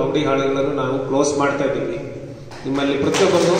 rowdy ಹಾಳುಗಳನ್ನು ನಾವು close ಮಾಡ್ತಾ ಇದ್ದೀವಿ ನಿಮ್ಮಲ್ಲಿ ಪ್ರತಿಯೊಬ್ಬರು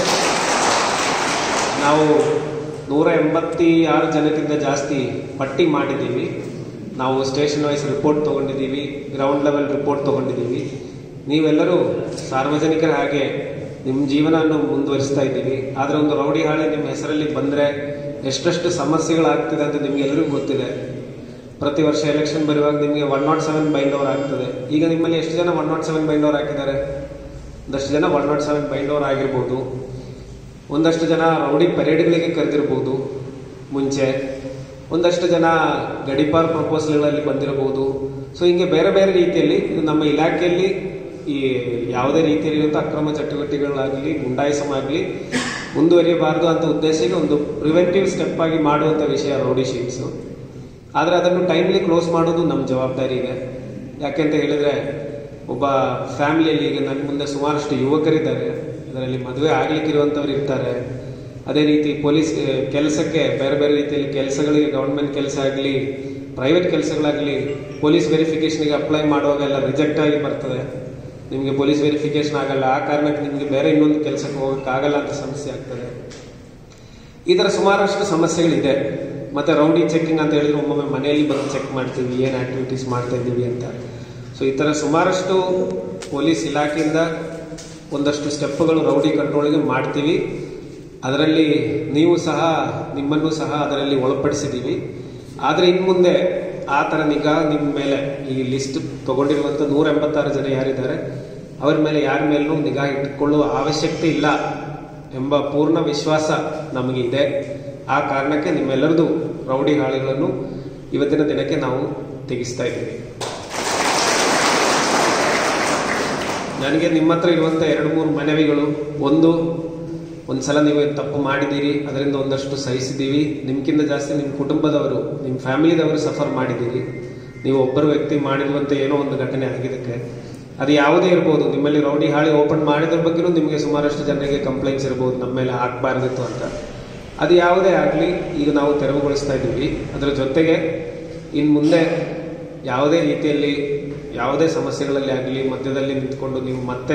ನಾವು ನೂರ ಎಂಬತ್ತಿ ಆರು ಜನಕ್ಕಿಂತ ಜಾಸ್ತಿ ಪಟ್ಟಿ ಮಾಡಿದ್ದೀವಿ ನಾವು ಸ್ಟೇಷನ್ ವೈಸ್ ರಿಪೋರ್ಟ್ ತೊಗೊಂಡಿದ್ದೀವಿ ಗ್ರೌಂಡ್ ಲೆವೆಲ್ ರಿಪೋರ್ಟ್ ತೊಗೊಂಡಿದ್ದೀವಿ ನೀವೆಲ್ಲರೂ ಸಾರ್ವಜನಿಕರ ಹಾಗೆ ನಿಮ್ಮ ಜೀವನವನ್ನು ಮುಂದುವರಿಸ್ತಾ ಇದ್ದೀವಿ ಆದರೆ ಒಂದು ರೌಡಿ ಹಾಳೆ ನಿಮ್ಮ ಹೆಸರಲ್ಲಿ ಬಂದರೆ ಎಷ್ಟೆಷ್ಟು ಸಮಸ್ಯೆಗಳಾಗ್ತಿದೆ ಅಂತ ನಿಮ್ಗೆಲ್ಲರಿಗೂ ಗೊತ್ತಿದೆ ಪ್ರತಿ ವರ್ಷ ಎಲೆಕ್ಷನ್ ಬರುವಾಗ ನಿಮಗೆ one nought seven bind over ಆಗ್ತದೆ ಈಗ ನಿಮ್ಮಲ್ಲಿ ಎಷ್ಟು ಜನ one nought seven bind over ಹಾಕಿದ್ದಾರೆ ಒಂದಷ್ಟು ಜನ one nought seven bind over ಆಗಿರ್ಬೋದು ಒಂದಷ್ಟು ಜನ ರೌಡಿ ಪರೇಡ್ಗಳಿಗೆ ಕರೆದಿರ್ಬೋದು ಮುಂಚೆ ಒಂದಷ್ಟು ಜನ ಗಡಿಪಾರ್ ಪ್ರಪೋಸಲ್ಗಳಲ್ಲಿ ಬಂದಿರಬಹುದು ಸೊ ಹಿಂಗೆ ಬೇರೆ ಬೇರೆ ರೀತಿಯಲ್ಲಿ ಇದು ನಮ್ಮ ಇಲಾಖೆಯಲ್ಲಿ ಈ ಯಾವುದೇ ರೀತಿಯಲ್ಲಿರುವಂಥ ಅಕ್ರಮ ಚಟುವಟಿಕೆಗಳಾಗಲಿ ಗುಂಡಾಯಿಸಮ್ ಆಗಲಿ ಮುಂದುವರಿಯಬಾರದು ಅಂತ ಉದ್ದೇಶಕ್ಕೆ ಒಂದು ಪ್ರಿವೆಂಟಿವ್ ಸ್ಟೆಪ್ ಆಗಿ ಮಾಡುವಂಥ ವಿಷಯ ರೌಡಿ ಶೀಟ್ಸು ಆದರೆ ಅದನ್ನು ಟೈಮ್ಲಿ ಕ್ಲೋಸ್ ಮಾಡೋದು ನಮ್ಮ ಜವಾಬ್ದಾರಿ ಇದೆ ಯಾಕೆಂತ ಹೇಳಿದರೆ ಒಬ್ಬ ಫ್ಯಾಮಿಲಿಯಲ್ಲಿ ಈಗ ನನ್ನ ಮುಂದೆ ಸುಮಾರಷ್ಟು ಯುವಕರಿದ್ದಾರೆ ಅದರಲ್ಲಿ ಮದುವೆ ಆಗ್ಲಿಕ್ಕಿರುವಂಥವ್ರು ಇರ್ತಾರೆ ಅದೇ ರೀತಿ ಪೊಲೀಸ್ ಕೆಲಸಕ್ಕೆ ಬೇರೆ ಬೇರೆ ರೀತಿಯಲ್ಲಿ ಕೆಲಸಗಳಿಗೆ ಗೌರ್ಮೆಂಟ್ ಕೆಲಸ ಆಗಲಿ ಪ್ರೈವೇಟ್ ಕೆಲಸಗಳಾಗಲಿ ಪೊಲೀಸ್ ವೆರಿಫಿಕೇಷನ್ಗೆ ಅಪ್ಲೈ ಮಾಡುವಾಗೆಲ್ಲ ರಿಜೆಕ್ಟ್ ಆಗಿ ಬರ್ತದೆ ನಿಮಗೆ ಪೊಲೀಸ್ ವೆರಿಫಿಕೇಷನ್ ಆಗಲ್ಲ ಆ ಕಾರಣಕ್ಕೆ ನಿಮಗೆ ಬೇರೆ ಇನ್ನೊಂದು ಕೆಲಸಕ್ಕೆ ಹೋಗೋಕ್ಕಾಗಲ್ಲ ಅಂತ ಸಮಸ್ಯೆ ಆಗ್ತದೆ ಈ ಥರ ಸುಮಾರಷ್ಟು ಸಮಸ್ಯೆಗಳಿದೆ ಮತ್ತೆ ರೌಡಿ ಚೆಕಿಂಗ್ ಅಂತ ಹೇಳಿದ್ರೆ ಒಮ್ಮೊಮ್ಮೆ ಮನೆಯಲ್ಲಿ ಬಂದು ಚೆಕ್ ಮಾಡ್ತೀವಿ ಏನು ಆಕ್ಟಿವಿಟೀಸ್ ಮಾಡ್ತಾ ಇದ್ದೀವಿ ಅಂತ ಸೊ ಈ ಥರ ಸುಮಾರಷ್ಟು ಪೊಲೀಸ್ ಇಲಾಖೆಯಿಂದ ಒಂದಷ್ಟು ಸ್ಟೆಪ್ಗಳು ರೌಡಿ ಕಂಟ್ರೋಲ್ಗೆ ಮಾಡ್ತೀವಿ ಅದರಲ್ಲಿ ನೀವು ಸಹ ನಿಮ್ಮನ್ನು ಸಹ ಅದರಲ್ಲಿ ಒಳಪಡಿಸಿದ್ದೀವಿ ಆದರೆ ಇನ್ನು ಮುಂದೆ ಆ ಥರ ನಿಗಾ ನಿಮ್ಮ ಮೇಲೆ ಈ ಲಿಸ್ಟ್ ತಗೊಂಡಿರುವಂಥ ನೂರ ಎಂಬತ್ತಾರು ಜನ ಯಾರಿದ್ದಾರೆ ಅವರ ಮೇಲೆ ಯಾರ ಮೇಲೂ ನಿಗಾ ಇಟ್ಟುಕೊಳ್ಳುವ ಅವಶ್ಯಕತೆ ಇಲ್ಲ ಎಂಬ ಪೂರ್ಣ ವಿಶ್ವಾಸ ನಮಗೆ ಇದೆ ಆ ಕಾರಣಕ್ಕೆ ನಿಮ್ಮೆಲ್ಲರದು ರೌಡಿ ಹಾಳೆಗಳನ್ನು ಇವತ್ತಿನ ದಿನಕ್ಕೆ ನಾವು ತೆಗಿಸ್ತಾ ಇದ್ದೀವಿ ನನಗೆ ನಿಮ್ಮ ಹತ್ರ ಇರುವಂಥ ಎರಡು ಮೂರು ಮನವಿಗಳು ಒಂದು ಒಂದ್ಸಲ ನೀವು ತಪ್ಪು ಮಾಡಿದ್ದೀರಿ ಅದರಿಂದ ಒಂದಷ್ಟು ಸಹಿಸಿದ್ದೀವಿ ನಿಮ್ಗಿಂತ ಜಾಸ್ತಿ ನಿಮ್ಮ ಕುಟುಂಬದವರು ನಿಮ್ಮ ಫ್ಯಾಮಿಲಿದವರು ಸಫರ್ ಮಾಡಿದ್ದೀರಿ ನೀವು ಒಬ್ಬರು ವ್ಯಕ್ತಿ ಮಾಡಿರುವಂಥ ಏನೋ ಒಂದು ಘಟನೆ ಆಗಿದ್ದಕ್ಕೆ ಅದು ಯಾವುದೇ ಇರ್ಬೋದು ನಿಮ್ಮಲ್ಲಿ ರೌಡಿ ಹಾಳಿ ಓಪನ್ ಮಾಡಿದ್ರ ಬಗ್ಗೆನೂ ನಿಮಗೆ ಸುಮಾರಷ್ಟು ಜನರಿಗೆ ಕಂಪ್ಲೇಂಟ್ಸ್ ಇರ್ಬೋದು ನಮ್ಮ ಮೇಲೆ ಹಾಕಬಾರ್ದಿತ್ತು ಅಂತ ಅದು ಯಾವುದೇ ಆಗಲಿ ಈಗ ನಾವು ತೆರವುಗೊಳಿಸ್ತಾ ಇದ್ದೀವಿ ಅದರ ಜೊತೆಗೆ ಇನ್ನು ಮುಂದೆ ಯಾವುದೇ ರೀತಿಯಲ್ಲಿ ಯಾವುದೇ ಸಮಸ್ಯೆಗಳಲ್ಲಿ ಆಗಲಿ ಮಧ್ಯದಲ್ಲಿ ನಿಂತ್ಕೊಂಡು ನೀವು ಮತ್ತೆ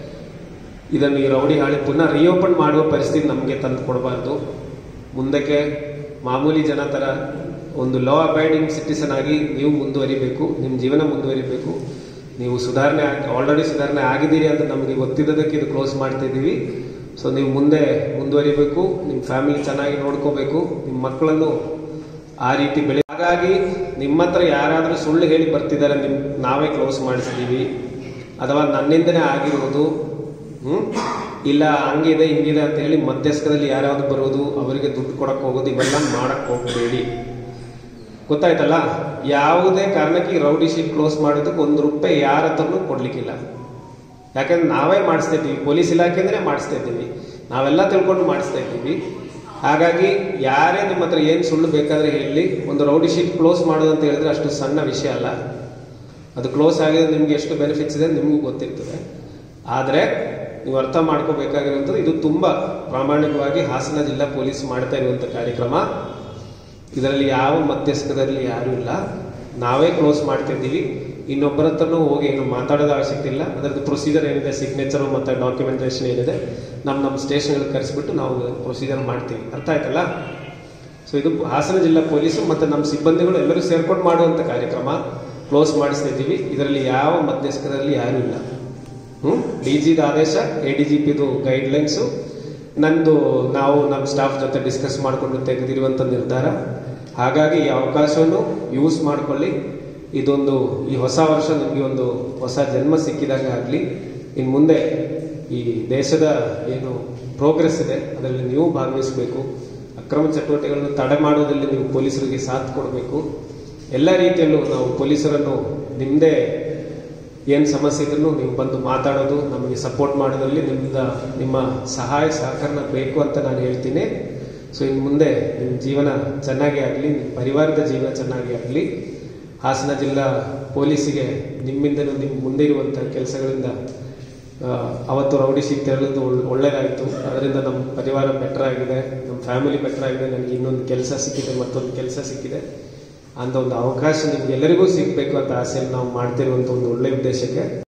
ಇದನ್ನು ಈ ರೌಡಿ ಹಾಳಿ ಪುನಃ ರಿಓಪನ್ ಮಾಡುವ ಪರಿಸ್ಥಿತಿ ನಮಗೆ ತಂದು ಕೊಡಬಾರ್ದು ಮುಂದಕ್ಕೆ ಮಾಮೂಲಿ ಜನ ಥರ ಒಂದು ಲಾ ಅಬೈಡಿಂಗ್ ಸಿಟಿಸನ್ ಆಗಿ ನೀವು ಮುಂದುವರಿಬೇಕು ನಿಮ್ಮ ಜೀವನ ಮುಂದುವರಿಬೇಕು ನೀವು ಸುಧಾರಣೆ ಆಲ್ರೆಡಿ ಸುಧಾರಣೆ ಆಗಿದ್ದೀರಿ ಅಂತ ನಮಗೆ ಗೊತ್ತಿದ್ದದಕ್ಕೆ ಇದು ಕ್ಲೋಸ್ ಮಾಡ್ತಾ ಇದ್ದೀವಿ ಸೊ ನೀವು ಮುಂದೆ ಮುಂದುವರಿಬೇಕು ನಿಮ್ಮ ಫ್ಯಾಮಿಲಿ ಚೆನ್ನಾಗಿ ನೋಡ್ಕೋಬೇಕು ನಿಮ್ಮ ಮಕ್ಕಳನ್ನು ಆ ರೀತಿ ಬೆಳೆ ಹಾಗಾಗಿ ನಿಮ್ಮ ಹತ್ರ ಯಾರಾದರೂ ಸುಳ್ಳು ಹೇಳಿ ಬರ್ತಿದ್ದಾರೆ ನಿಮ್ ನಾವೇ ಕ್ಲೋಸ್ ಮಾಡಿಸಿದ್ದೀವಿ ಅಥವಾ ನನ್ನಿಂದನೇ ಆಗಿರೋದು ಹ್ಮ್ ಇಲ್ಲ ಹಂಗಿದೆ ಹಿಂಗಿದೆ ಅಂತ ಹೇಳಿ ಮಧ್ಯಸ್ಥದಲ್ಲಿ ಯಾರಾದ್ರು ಬರೋದು ಅವರಿಗೆ ದುಡ್ಡು ಕೊಡಕ್ಕೆ ಹೋಗೋದು ಇವೆಲ್ಲ ಮಾಡಕ್ ಹೋಗಬೇಡಿ ಗೊತ್ತಾಯ್ತಲ್ಲ ಯಾವುದೇ ಕಾರಣಕ್ಕೆ ಈ ರೌಡಿ ಶೀಟ್ ಕ್ಲೋಸ್ ಮಾಡೋದಕ್ಕೆ ಒಂದು ರೂಪಾಯಿ ಯಾರ ಹತ್ರನೂ ಕೊಡ್ಲಿಕ್ಕಿಲ್ಲ ಯಾಕಂದ್ರೆ ನಾವೇ ಮಾಡಿಸ್ತಾ ಇದ್ದೀವಿ ಪೊಲೀಸ್ ಇಲಾಖೆಯಿಂದನೇ ಮಾಡಿಸ್ತಾ ಇದ್ದೀವಿ ನಾವೆಲ್ಲ ತಿಳ್ಕೊಂಡು ಮಾಡಿಸ್ತಾ ಇದ್ದೀವಿ ಹಾಗಾಗಿ ಯಾರೇ ನಿಮ್ಮ ಹತ್ರ ಏನು ಸುಳ್ಳು ಬೇಕಾದ್ರೆ ಹೇಳಿ ಒಂದು ರೌಡಿ ಶೀಟ್ ಕ್ಲೋಸ್ ಮಾಡೋದು ಅಂತ ಹೇಳಿದ್ರೆ ಅಷ್ಟು ಸಣ್ಣ ವಿಷಯ ಅಲ್ಲ ಅದು ಕ್ಲೋಸ್ ಆಗಿದೆ ನಿಮ್ಗೆ ಎಷ್ಟು ಬೆನಿಫಿಟ್ಸ್ ಇದೆ ನಿಮಗೂ ಗೊತ್ತಿರ್ತದೆ ಆದರೆ ನೀವು ಅರ್ಥ ಮಾಡ್ಕೋಬೇಕಾಗಿರುವಂಥದ್ದು ಇದು ತುಂಬ ಪ್ರಾಮಾಣಿಕವಾಗಿ ಹಾಸನ ಜಿಲ್ಲಾ ಪೊಲೀಸ್ ಮಾಡ್ತಾ ಇರುವಂಥ ಕಾರ್ಯಕ್ರಮ ಇದರಲ್ಲಿ ಯಾವ ಮಧ್ಯಸ್ಥದಲ್ಲಿ ಯಾರೂ ಇಲ್ಲ ನಾವೇ ಕ್ಲೋಸ್ ಮಾಡ್ತಿದ್ದೀವಿ ಇನ್ನೊಬ್ಬರ ಹತ್ರನೂ ಹೋಗಿ ಏನು ಮಾತಾಡೋದು ಅವಶ್ಯಕತೆ ಇಲ್ಲ ಅದರದ್ದು ಪ್ರೊಸೀಜರ್ ಏನಿದೆ ಸಿಗ್ನೇಚರು ಮತ್ತು ಡಾಕ್ಯುಮೆಂಟೇಷನ್ ಏನಿದೆ ನಮ್ಮ ನಮ್ಮ ಸ್ಟೇಷನ್ಗಳಿಗೆ ಕರೆಸಿಬಿಟ್ಟು ನಾವು ಪ್ರೊಸೀಜರ್ ಮಾಡ್ತೀವಿ ಅರ್ಥ ಆಯ್ತಲ್ಲ ಸೊ ಇದು ಹಾಸನ ಜಿಲ್ಲಾ ಪೊಲೀಸು ಮತ್ತು ನಮ್ಮ ಸಿಬ್ಬಂದಿಗಳು ಎಲ್ಲರೂ ಸೇರ್ಕೊಂಡು ಮಾಡುವಂಥ ಕಾರ್ಯಕ್ರಮ ಕ್ಲೋಸ್ ಮಾಡಿಸ್ತಾ ಇದ್ದೀವಿ ಇದರಲ್ಲಿ ಯಾವ ಮಧ್ಯಸ್ಥರಲ್ಲಿ ಯಾರೂ ಇಲ್ಲ ಹ್ಞೂ ಡಿ ಜಿದ ಆದೇಶ ಎ ಡಿ ಜಿ ಪಿದು ಗೈಡ್ಲೈನ್ಸು ನಂದು ನಾವು ನಮ್ಮ ಸ್ಟಾಫ್ ಜೊತೆ ಡಿಸ್ಕಸ್ ಮಾಡಿಕೊಂಡು ತೆಗೆದಿರುವಂಥ ನಿರ್ಧಾರ ಹಾಗಾಗಿ ಈ ಅವಕಾಶವನ್ನು ಯೂಸ್ ಮಾಡಿಕೊಳ್ಳಿ ಇದೊಂದು ಈ ಹೊಸ ವರ್ಷ ನಿಮಗೆ ಒಂದು ಹೊಸ ಜನ್ಮ ಸಿಕ್ಕಿದಾಗ ಆಗಲಿ ಇನ್ನು ಮುಂದೆ ಈ ದೇಶದ ಏನು ಪ್ರೋಗ್ರೆಸ್ ಇದೆ ಅದರಲ್ಲಿ ನೀವು ಭಾಗವಹಿಸಬೇಕು ಅಕ್ರಮ ಚಟುವಟಿಕೆಗಳನ್ನು ತಡೆ ಮಾಡುವುದರಲ್ಲಿ ನೀವು ಪೊಲೀಸರಿಗೆ ಸಾಥ್ ಕೊಡಬೇಕು ಎಲ್ಲ ರೀತಿಯಲ್ಲೂ ನಾವು ಪೊಲೀಸರನ್ನು ನಿಮ್ಮದೇ ಏನು ಸಮಸ್ಯೆ ಇದ್ರೂ ನೀವು ಬಂದು ಮಾತಾಡೋದು ನಮಗೆ ಸಪೋರ್ಟ್ ಮಾಡೋದ್ರಲ್ಲಿ ನಿಮ್ಮಿಂದ ನಿಮ್ಮ ಸಹಾಯ ಸಹಕಾರ ಬೇಕು ಅಂತ ನಾನು ಹೇಳ್ತೀನಿ ಸೊ ಇನ್ನು ಮುಂದೆ ನಿಮ್ಮ ಜೀವನ ಚೆನ್ನಾಗೇ ಆಗಲಿ ನಿಮ್ಮ ಪರಿವಾರದ ಜೀವನ ಚೆನ್ನಾಗೇ ಆಗಲಿ ಹಾಸನ ಜಿಲ್ಲಾ ಪೊಲೀಸಿಗೆ ನಿಮ್ಮಿಂದಲೂ ನಿಮ್ಮ ಮುಂದೆ ಇರುವಂಥ ಕೆಲಸಗಳಿಂದ ಆ, ಅವತ್ತು ರೌಡಿ ಶೀಟ್ ತೆರಳಿದ್ದು ಒಳ್ಳೇದಾಯಿತು ಅದರಿಂದ ನಮ್ಮ ಪರಿವಾರ ಬೆಟರ್ ಆಗಿದೆ ನಮ್ಮ ಫ್ಯಾಮಿಲಿ ಬೆಟರ್ ಆಗಿದೆ ನನಗೆ ಇನ್ನೊಂದು ಕೆಲಸ ಸಿಕ್ಕಿದೆ ಮತ್ತೊಂದು ಕೆಲಸ ಸಿಕ್ಕಿದೆ ಅಂತ ಒಂದು ಅವಕಾಶ ನಿಮ್ಗೆಲ್ಲರಿಗೂ ಸಿಗಬೇಕು ಅಂತ ಆಸೆಯಲ್ಲಿ ನಾವು ಮಾಡ್ತಿರುವಂಥ ಒಂದು ಒಳ್ಳೆಯ ಉದ್ದೇಶಕ್ಕೆ